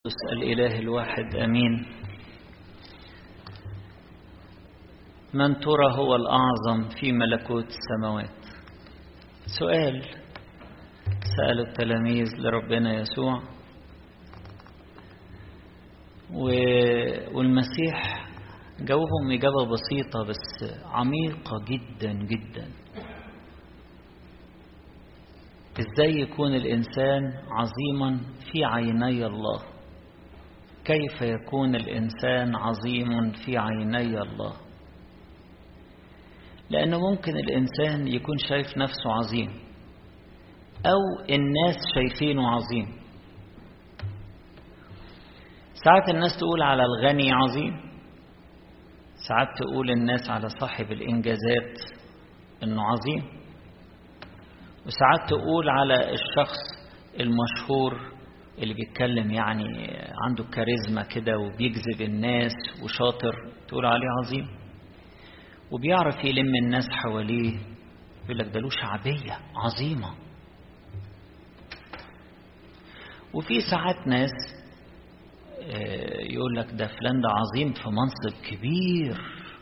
الإله الواحد أمين من ترى هو الأعظم في ملكوت السماوات سؤال سأل التلاميذ لربنا يسوع والمسيح جاوبهم إجابة بسيطة بس عميقة جدا جدا ازاي يكون الإنسان عظيما في عيني الله كيف يكون الإنسان عظيم في عيني الله لأنه ممكن الإنسان يكون شايف نفسه عظيم أو الناس شايفينه عظيم ساعات الناس تقول على الغني عظيم ساعات تقول الناس على صاحب الإنجازات إنه عظيم وساعات تقول على الشخص المشهور اللي بيتكلم يعني عنده كاريزما كده وبيجذب الناس وشاطر تقول عليه عظيم وبيعرف يلم الناس حواليه يقول لك ده له شعبية عظيمة وفي ساعات ناس يقول لك ده فلان ده عظيم في منصب كبير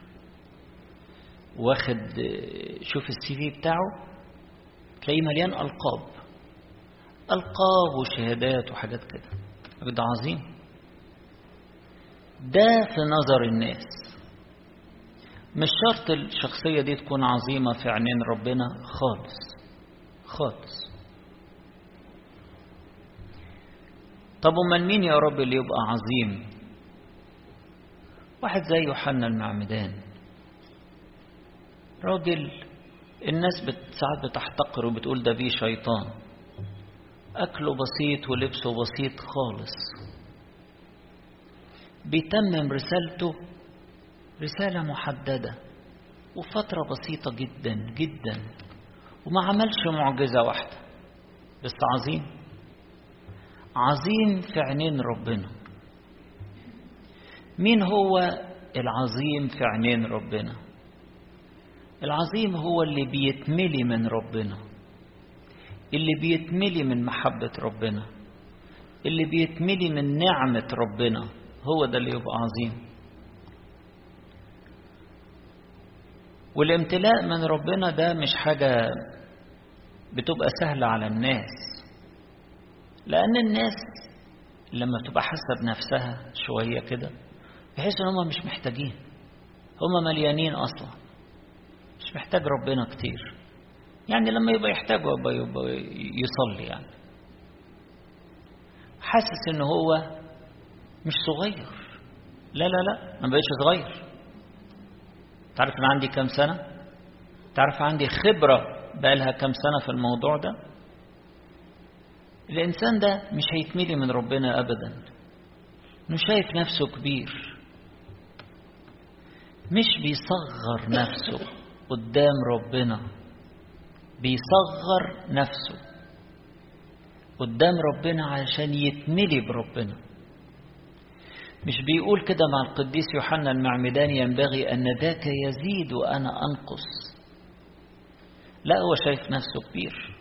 واخد شوف السي في بتاعه تلاقيه مليان ألقاب ألقاب وشهادات وحاجات كده ده عظيم ده في نظر الناس مش شرط الشخصية دي تكون عظيمة في عينين ربنا خالص خالص طب امال مين يا رب اللي يبقى عظيم واحد زي يوحنا المعمدان راجل الناس ساعات بتحتقره وبتقول ده بيه شيطان أكله بسيط ولبسه بسيط خالص بيتمم رسالته رسالة محددة وفترة بسيطة جدا جدا وما عملش معجزة واحدة بس عظيم عظيم في عينين ربنا مين هو العظيم في عينين ربنا العظيم هو اللي بيتملي من ربنا اللي بيتملي من محبة ربنا اللي بيتملي من نعمة ربنا هو ده اللي يبقى عظيم والامتلاء من ربنا ده مش حاجة بتبقى سهلة على الناس لأن الناس لما بتبقى حاسة بنفسها شوية كده بحيث ان هم مش محتاجين هم مليانين أصلا مش محتاج ربنا كتير يعني لما يبقى يحتاج يبقى, يبقى يصلي يعني حاسس ان هو مش صغير لا لا لا ما بقتش صغير تعرف انا عندي كام سنة تعرف عندي خبرة بقالها كام سنة في الموضوع ده الإنسان ده مش هيتملي من ربنا أبدا إنه شايف نفسه كبير مش بيصغر نفسه قدام ربنا بيصغر نفسه قدام ربنا علشان يتملي بربنا مش بيقول كده مع القديس يوحنا المعمداني ينبغي أن ذاك يزيد وأنا أنقص لا هو شايف نفسه كبير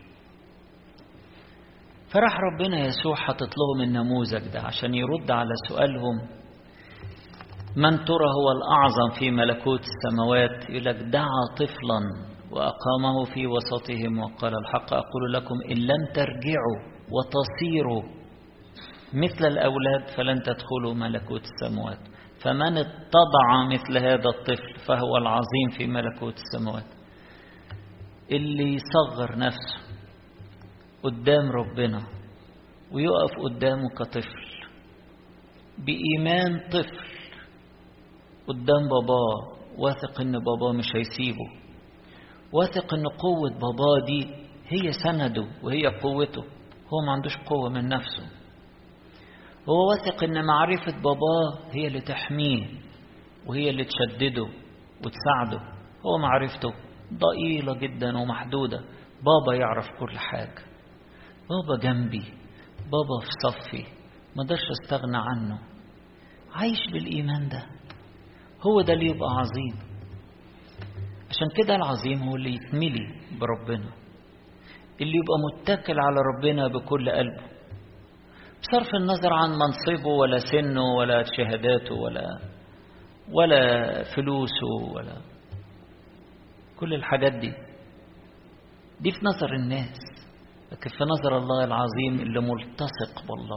فراح ربنا يسوع حاطط لهم النموذج ده عشان يرد على سؤالهم من ترى هو الأعظم في ملكوت السماوات يقول لك دعا طفلا وأقامه في وسطهم وقال الحق أقول لكم إن لم ترجعوا وتصيروا مثل الأولاد فلن تدخلوا ملكوت السماوات فمن اتضع مثل هذا الطفل فهو العظيم في ملكوت السماوات اللي يصغر نفسه قدام ربنا ويقف قدامه كطفل بإيمان طفل قدام باباه واثق ان باباه مش هيسيبه واثق ان قوة باباه دي هي سنده وهي قوته هو ما عندوش قوة من نفسه هو واثق ان معرفة باباه هي اللي تحميه وهي اللي تشدده وتساعده هو معرفته ضئيلة جدا ومحدودة بابا يعرف كل حاجة بابا جنبي بابا في صفي ما اقدرش استغنى عنه عايش بالإيمان ده هو ده اللي يبقى عظيم عشان كده العظيم هو اللي يتملي بربنا اللي يبقى متكل على ربنا بكل قلبه بصرف النظر عن منصبه ولا سنه ولا شهاداته ولا ولا فلوسه ولا كل الحاجات دي دي في نظر الناس لكن في نظر الله العظيم اللي ملتصق بالله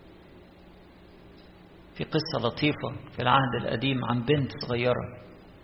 في قصة لطيفة في العهد القديم عن بنت صغيرة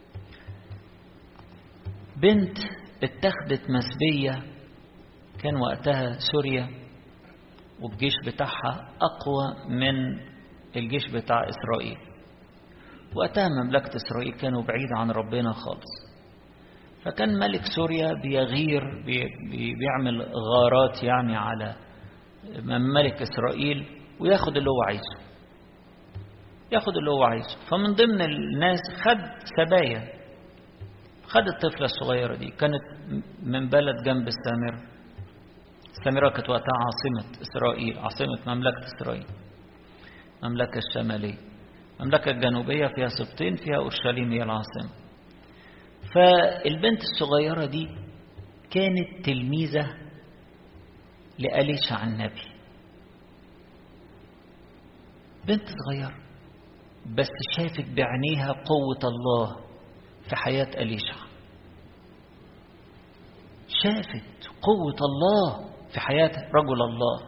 بنت اتخذت مسبية كان وقتها سوريا والجيش بتاعها أقوى من الجيش بتاع إسرائيل وقتها مملكة إسرائيل كانوا بعيد عن ربنا خالص فكان ملك سوريا بيغير بي بي بيعمل غارات يعني على ملك إسرائيل وياخد اللي هو عايزه ياخد اللي هو عايزه فمن ضمن الناس خد سبايا خد الطفلة الصغيرة دي كانت من بلد جنب السامرة السامرة كانت وقتها عاصمة إسرائيل عاصمة مملكة إسرائيل المملكة الشمالية المملكة الجنوبية فيها سبطين فيها أورشليم هي العاصمة فالبنت الصغيرة دي كانت تلميذة لأليشع النبي بنت صغيرة بس شافت بعينيها قوة الله في حياة أليشع شافت قوة الله في حياة رجل الله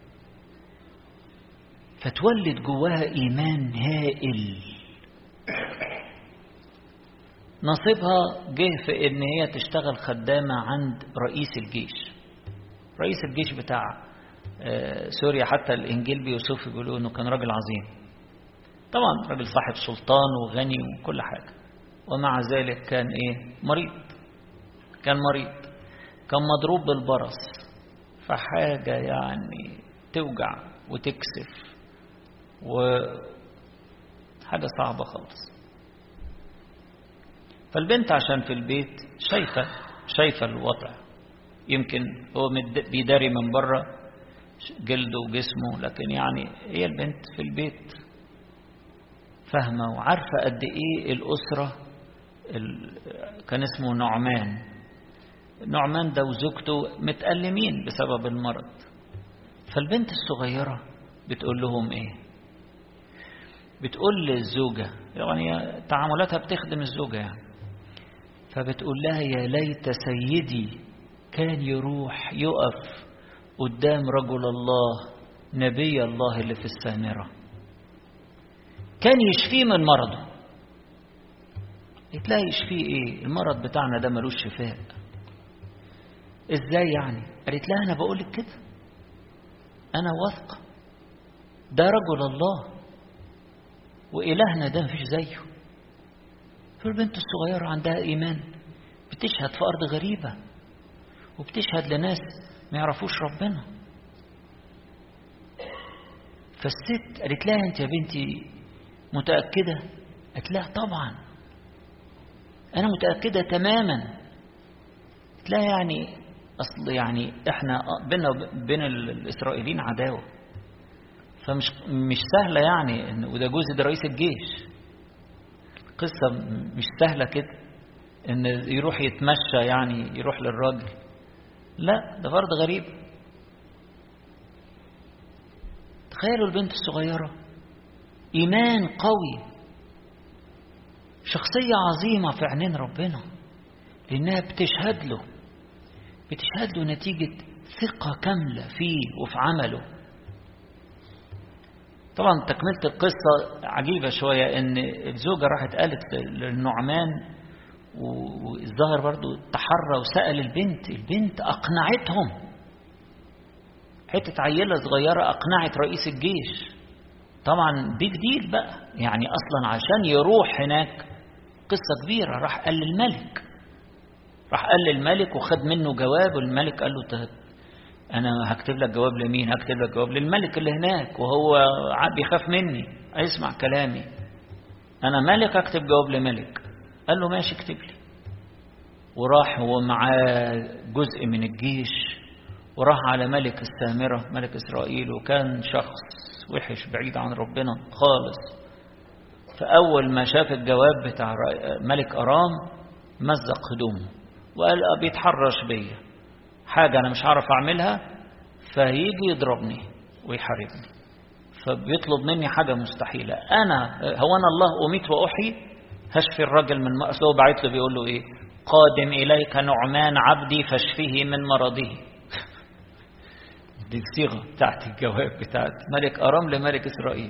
فتولد جواها إيمان هائل نصيبها جه في إن هي تشتغل خدامة عند رئيس الجيش رئيس الجيش بتاع سوريا حتى الإنجيل بيوصفه بيقولوا إنه كان راجل عظيم طبعا راجل صاحب سلطان وغني وكل حاجة ومع ذلك كان إيه مريض كان مريض كان مضروب بالبرص فحاجة يعني توجع وتكسف وحاجة صعبة خالص فالبنت عشان في البيت شايفة شايفة الوضع يمكن هو بيداري من بره جلده وجسمه لكن يعني هي البنت في البيت فاهمة وعارفة قد ايه الأسرة كان اسمه نعمان نعمان ده وزوجته متألمين بسبب المرض فالبنت الصغيرة بتقول لهم ايه بتقول للزوجة يعني تعاملاتها بتخدم الزوجة يعني فبتقول لها يا ليت سيدي كان يروح يقف قدام رجل الله نبي الله اللي في السامرة كان يشفيه من مرضه تلاقي يشفيه ايه المرض بتاعنا ده ملوش شفاء ازاي يعني قالت لها انا بقول لك كده انا واثقه ده رجل الله والهنا ده مفيش زيه فالبنت الصغيره عندها ايمان بتشهد في ارض غريبه وبتشهد لناس ما يعرفوش ربنا فالست قالت لها انت يا بنتي متاكده قالت لها طبعا انا متاكده تماما قالت لها يعني اصل يعني احنا بينا بين الاسرائيليين عداوه فمش مش سهله يعني إن وده جزء ده رئيس الجيش قصه مش سهله كده ان يروح يتمشى يعني يروح للراجل لا ده فرض غريب تخيلوا البنت الصغيره ايمان قوي شخصيه عظيمه في عينين ربنا لانها بتشهد له بتشهد له نتيجة ثقة كاملة فيه وفي عمله طبعا تكملة القصة عجيبة شوية ان الزوجة راحت قالت للنعمان والظاهر برضو تحرى وسأل البنت البنت أقنعتهم حتة عيلة صغيرة أقنعت رئيس الجيش طبعا بيج ديل بقى يعني أصلا عشان يروح هناك قصة كبيرة راح قال للملك راح قال للملك وخد منه جواب والملك قال له انا هكتب لك جواب لمين هكتب لك جواب للملك اللي هناك وهو بيخاف مني هيسمع كلامي انا ملك اكتب جواب لملك قال له ماشي اكتب لي وراح هو معاه جزء من الجيش وراح على ملك السامرة ملك إسرائيل وكان شخص وحش بعيد عن ربنا خالص فأول ما شاف الجواب بتاع ملك أرام مزق هدومه وقال بيتحرش بيا حاجة أنا مش عارف أعملها فهيجي يضربني ويحاربني فبيطلب مني حاجة مستحيلة أنا هو أنا الله أميت وأحيي هشفي الراجل من مأسه وبعت له بيقول له إيه قادم إليك نعمان عبدي فاشفيه من مرضه دي الصيغة بتاعت الجواب بتاعت ملك أرام لملك إسرائيل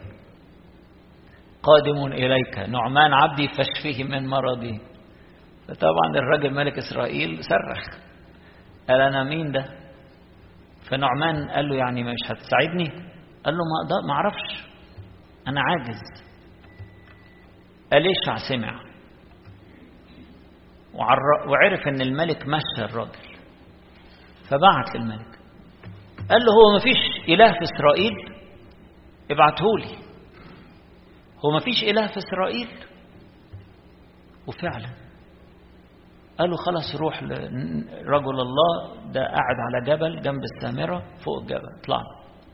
قادم إليك نعمان عبدي فاشفيه من مرضه فطبعا الراجل ملك إسرائيل صرخ قال أنا مين ده فنعمان قال له يعني مش هتساعدني قال له ما أقدر ما أعرفش أنا عاجز أليشع سمع وعرف ان الملك مشى الراجل فبعت للملك قال له هو ما فيش اله في اسرائيل ابعته لي هو ما فيش اله في اسرائيل وفعلا قال له خلاص روح لرجل الله ده قاعد على جبل جنب السامرة فوق الجبل اطلع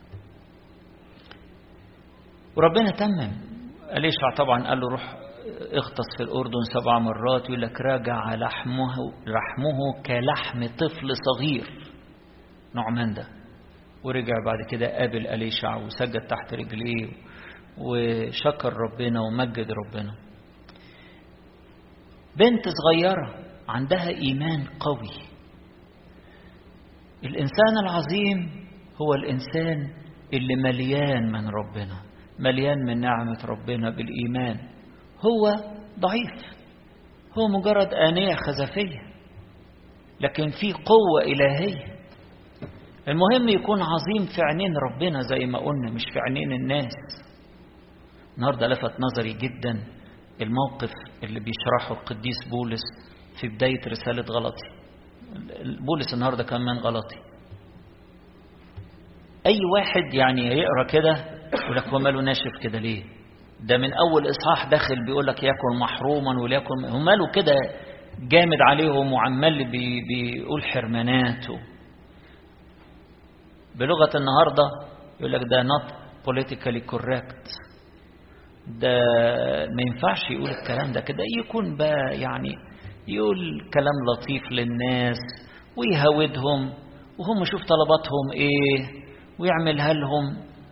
وربنا تمم أليشع طبعا قال له روح اغطس في الأردن سبع مرات يقول لك راجع لحمه لحمه كلحم طفل صغير نعمان ده ورجع بعد كده قابل أليشع وسجد تحت رجليه وشكر ربنا ومجد ربنا بنت صغيرة عندها إيمان قوي الإنسان العظيم هو الإنسان اللي مليان من ربنا مليان من نعمة ربنا بالإيمان هو ضعيف هو مجرد آنية خزفية لكن في قوة إلهية المهم يكون عظيم في عينين ربنا زي ما قلنا مش في عينين الناس النهارده لفت نظري جدا الموقف اللي بيشرحه القديس بولس في بداية رسالة غلطي بولس النهارده كان من غلطي أي واحد يعني يقرأ كده يقول لك هو ماله ناشف كده ليه؟ ده من أول إصحاح داخل بيقول لك يكن محروما وليكن هو ماله كده جامد عليهم وعمال بي بيقول حرمانات بلغة النهاردة يقول لك ده not politically correct ده ما ينفعش يقول الكلام ده كده يكون بقى يعني يقول كلام لطيف للناس ويهودهم وهم يشوف طلباتهم ايه ويعملها لهم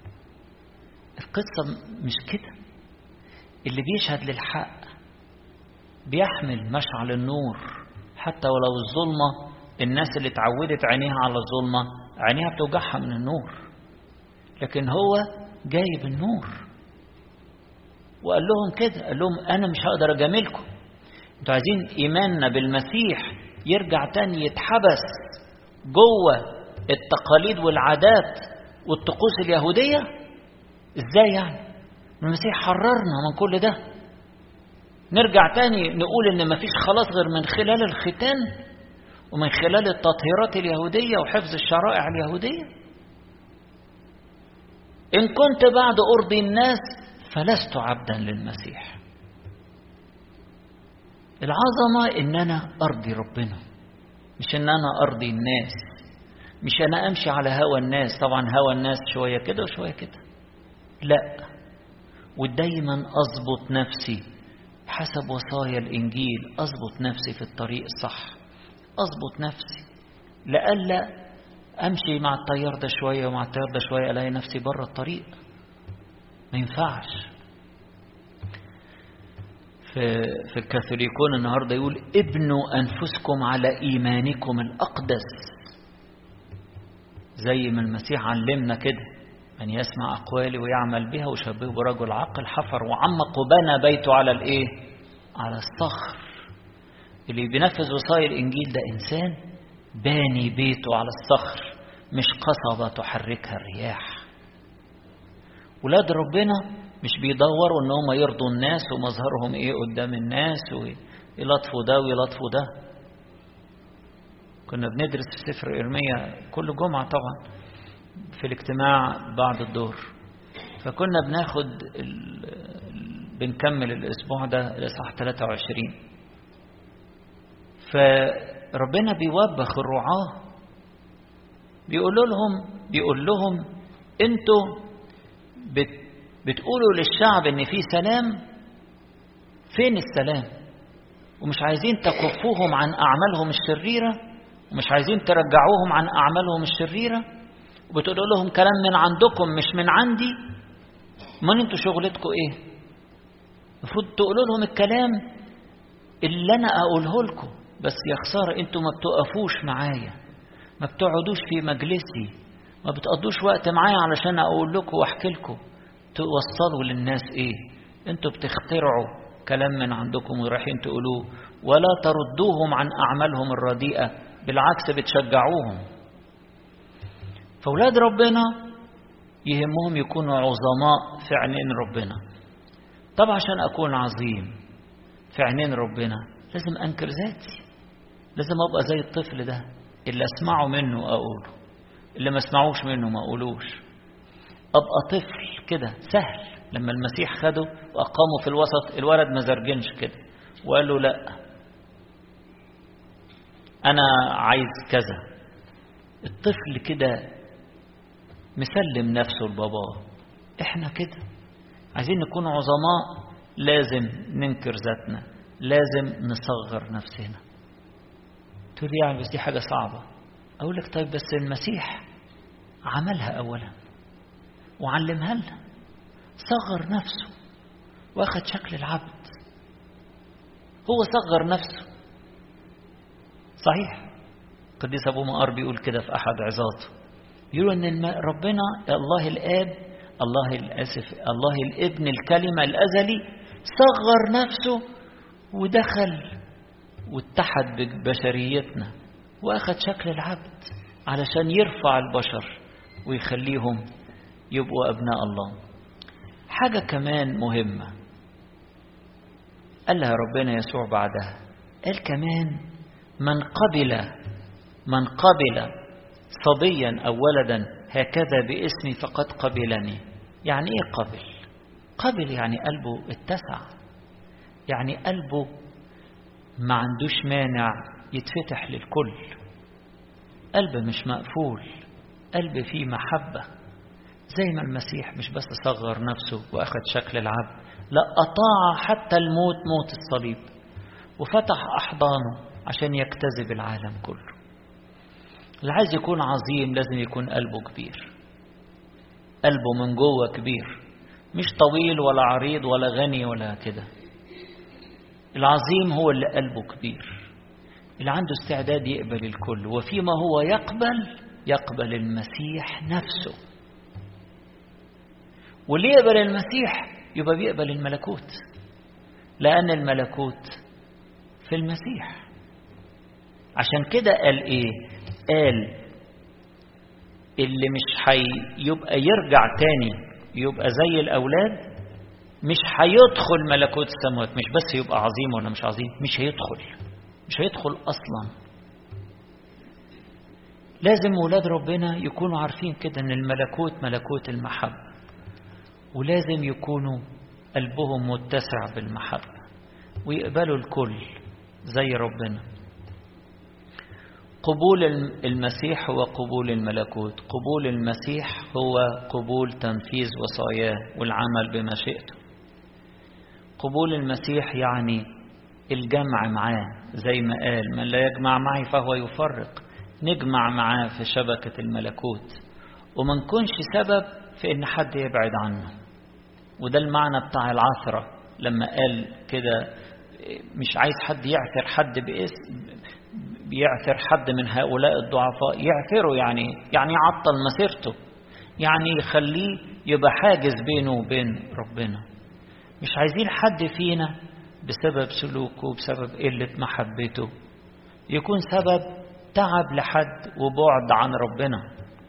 القصة مش كده اللي بيشهد للحق بيحمل مشعل النور حتى ولو الظلمة الناس اللي اتعودت عينيها على الظلمة عينيها بتوجعها من النور لكن هو جايب النور وقال لهم كده قال لهم أنا مش هقدر أجاملكم انتوا عايزين إيماننا بالمسيح يرجع تاني يتحبس جوه التقاليد والعادات والطقوس اليهودية ازاي يعني المسيح حررنا من كل ده نرجع تاني نقول ان مفيش خلاص غير من خلال الختان ومن خلال التطهيرات اليهودية وحفظ الشرائع اليهودية إن كنت بعد أرضي الناس فلست عبدا للمسيح العظمة إن أنا أرضي ربنا مش إن أنا أرضي الناس مش أنا أمشي على هوى الناس طبعا هوى الناس شوية كده وشوية كده لا ودايما أضبط نفسي حسب وصايا الإنجيل أضبط نفسي في الطريق الصح أضبط نفسي لألا أمشي مع التيار ده شوية ومع التيار ده شوية ألاقي نفسي بره الطريق ما ينفعش في, في الكاثوليكون النهاردة يقول ابنوا أنفسكم على إيمانكم الأقدس زي ما المسيح علمنا كده من يسمع أقوالي ويعمل بها وشبهه برجل عقل حفر وعمق وبنى بيته على الإيه؟ على الصخر اللي بينفذ وصايا الإنجيل ده إنسان باني بيته على الصخر مش قصبة تحركها الرياح ولاد ربنا مش بيدوروا ان هم يرضوا الناس ومظهرهم ايه قدام الناس ويلطفوا ده ويلطفوا ده كنا بندرس في سفر ارميا كل جمعة طبعا في الاجتماع بعد الظهر فكنا بناخد ال... بنكمل الاسبوع ده الاصحاح 23 فربنا بيوبخ الرعاة بيقول لهم بيقول لهم انتوا بت بتقولوا للشعب ان في سلام فين السلام ومش عايزين تكفوهم عن اعمالهم الشريره ومش عايزين ترجعوهم عن اعمالهم الشريره وبتقولوا لهم كلام من عندكم مش من عندي ما انتوا شغلتكم ايه المفروض تقولوا لهم الكلام اللي انا اقوله لكم بس يا خساره انتوا ما بتقفوش معايا ما بتقعدوش في مجلسي ما بتقضوش وقت معايا علشان اقول لكم واحكي لكم توصلوا للناس ايه انتوا بتخترعوا كلام من عندكم ورايحين تقولوه ولا تردوهم عن اعمالهم الرديئه بالعكس بتشجعوهم فاولاد ربنا يهمهم يكونوا عظماء في عينين ربنا طب عشان اكون عظيم في عينين ربنا لازم انكر ذاتي لازم ابقى زي الطفل ده اللي اسمعه منه اقوله اللي ما اسمعوش منه ما اقولوش ابقى طفل كده سهل لما المسيح خده واقامه في الوسط الولد ما زرجنش كده وقال له لا انا عايز كذا الطفل كده مسلم نفسه لباباه احنا كده عايزين نكون عظماء لازم ننكر ذاتنا لازم نصغر نفسنا تقول لي يعني بس دي حاجة صعبة أقول لك طيب بس المسيح عملها أولا وعلمها لنا صغر نفسه واخد شكل العبد هو صغر نفسه صحيح قديس أبو مقار بيقول كده في أحد عظاته يقول أن ربنا الله الآب الله الأسف الله الابن الكلمة الأزلي صغر نفسه ودخل واتحد ببشريتنا واخد شكل العبد علشان يرفع البشر ويخليهم يبقوا أبناء الله حاجة كمان مهمة قالها ربنا يسوع بعدها قال كمان من قبل من قبل صبيا أو ولدا هكذا باسمي فقد قبلني يعني إيه قبل قبل يعني قلبه اتسع يعني قلبه ما عندوش مانع يتفتح للكل قلب مش مقفول قلب فيه محبة زي ما المسيح مش بس صغر نفسه وأخذ شكل العبد لا أطاع حتى الموت موت الصليب وفتح أحضانه عشان يجتذب العالم كله اللي عايز يكون عظيم لازم يكون قلبه كبير قلبه من جوه كبير مش طويل ولا عريض ولا غني ولا كده العظيم هو اللي قلبه كبير اللي عنده استعداد يقبل الكل وفيما هو يقبل يقبل المسيح نفسه واللي يقبل المسيح يبقى بيقبل الملكوت لأن الملكوت في المسيح عشان كده قال ايه قال اللي مش حي يبقى يرجع تاني يبقى زي الأولاد مش هيدخل ملكوت السماوات مش بس يبقى عظيم ولا مش عظيم مش هيدخل مش هيدخل أصلا لازم ولاد ربنا يكونوا عارفين كده ان الملكوت ملكوت المحبة ولازم يكونوا قلبهم متسع بالمحبة ويقبلوا الكل زي ربنا قبول المسيح هو قبول الملكوت قبول المسيح هو قبول تنفيذ وصاياه والعمل بمشيئته قبول المسيح يعني الجمع معاه زي ما قال من لا يجمع معي فهو يفرق نجمع معاه في شبكة الملكوت وما نكونش سبب في ان حد يبعد عنه وده المعنى بتاع العثرة لما قال كده مش عايز حد يعثر حد باسم بيعثر حد من هؤلاء الضعفاء يعثره يعني يعني يعطل مسيرته يعني يخليه يبقى حاجز بينه وبين ربنا مش عايزين حد فينا بسبب سلوكه بسبب قلة محبته يكون سبب تعب لحد وبعد عن ربنا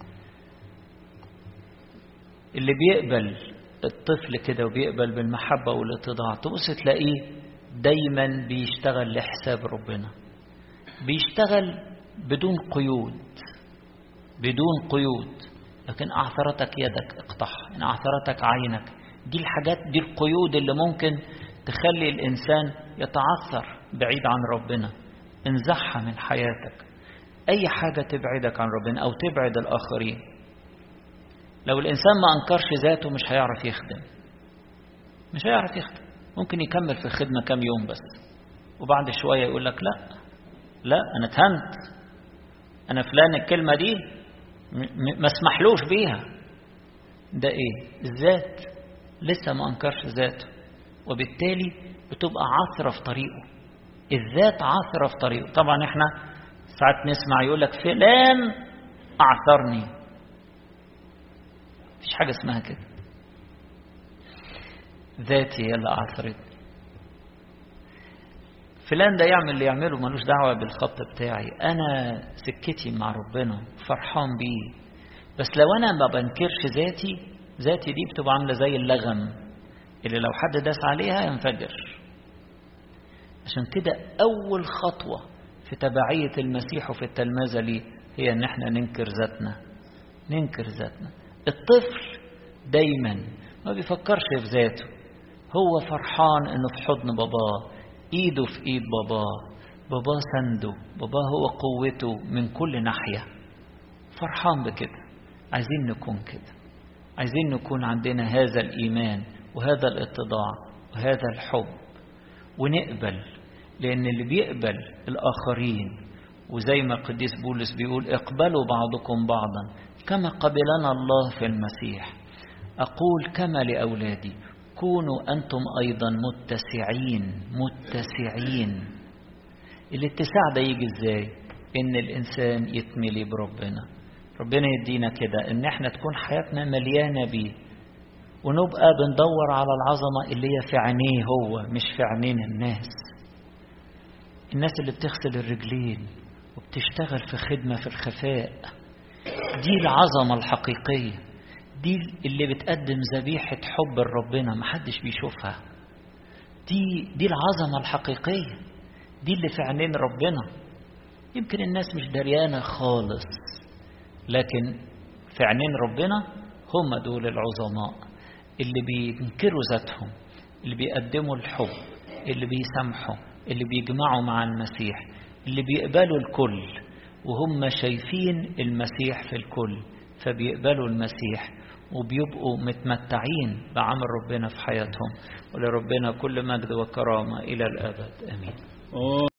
اللي بيقبل الطفل كده وبيقبل بالمحبة والاتضاع تبص تلاقيه دايما بيشتغل لحساب ربنا بيشتغل بدون قيود بدون قيود لكن أعثرتك يدك اقطعها إن أعثرتك عينك دي الحاجات دي القيود اللي ممكن تخلي الإنسان يتعثر بعيد عن ربنا انزعها من حياتك أي حاجة تبعدك عن ربنا أو تبعد الآخرين لو الإنسان ما أنكرش ذاته مش هيعرف يخدم مش هيعرف يخدم ممكن يكمل في الخدمة كام يوم بس وبعد شوية يقول لك لا لا أنا اتهنت أنا فلان الكلمة دي ما اسمحلوش بيها ده إيه الذات لسه ما أنكرش ذاته وبالتالي بتبقى عثرة في طريقه الذات عثرة في طريقه طبعا احنا ساعات نسمع يقول لك فلان أعثرني مفيش حاجة اسمها كده ذاتي هي اللي أعثرتني فلان ده يعمل اللي يعمله ملوش دعوة بالخط بتاعي أنا سكتي مع ربنا فرحان بيه بس لو أنا ما بنكرش ذاتي ذاتي دي بتبقى عاملة زي اللغم اللي لو حد داس عليها ينفجر عشان كده أول خطوة في تبعية المسيح وفي التلمذة ليه هي إن احنا ننكر ذاتنا ننكر ذاتنا الطفل دايما ما بيفكرش في ذاته هو فرحان انه في حضن باباه ايده في ايد باباه باباه سنده باباه هو قوته من كل ناحية فرحان بكده عايزين نكون كده عايزين نكون عندنا هذا الإيمان وهذا الاتضاع وهذا الحب ونقبل لأن اللي بيقبل الآخرين وزي ما القديس بولس بيقول اقبلوا بعضكم بعضا كما قبلنا الله في المسيح أقول كما لأولادي كونوا أنتم أيضا متسعين متسعين الاتساع ده يجي ازاي ان الانسان يتملي بربنا ربنا يدينا كده ان احنا تكون حياتنا مليانه بيه ونبقى بندور على العظمه اللي هي في عينيه هو مش في عينين الناس الناس اللي بتغسل الرجلين وبتشتغل في خدمه في الخفاء دي العظمه الحقيقيه دي اللي بتقدم ذبيحه حب لربنا محدش بيشوفها دي دي العظمه الحقيقيه دي اللي في عينين ربنا يمكن الناس مش دريانة خالص لكن في عينين ربنا هم دول العظماء اللي بينكروا ذاتهم اللي بيقدموا الحب اللي بيسامحوا اللي بيجمعوا مع المسيح اللي بيقبلوا الكل وهم شايفين المسيح في الكل فبيقبلوا المسيح وبيبقوا متمتعين بعمل ربنا في حياتهم ولربنا كل مجد وكرامة إلى الأبد آمين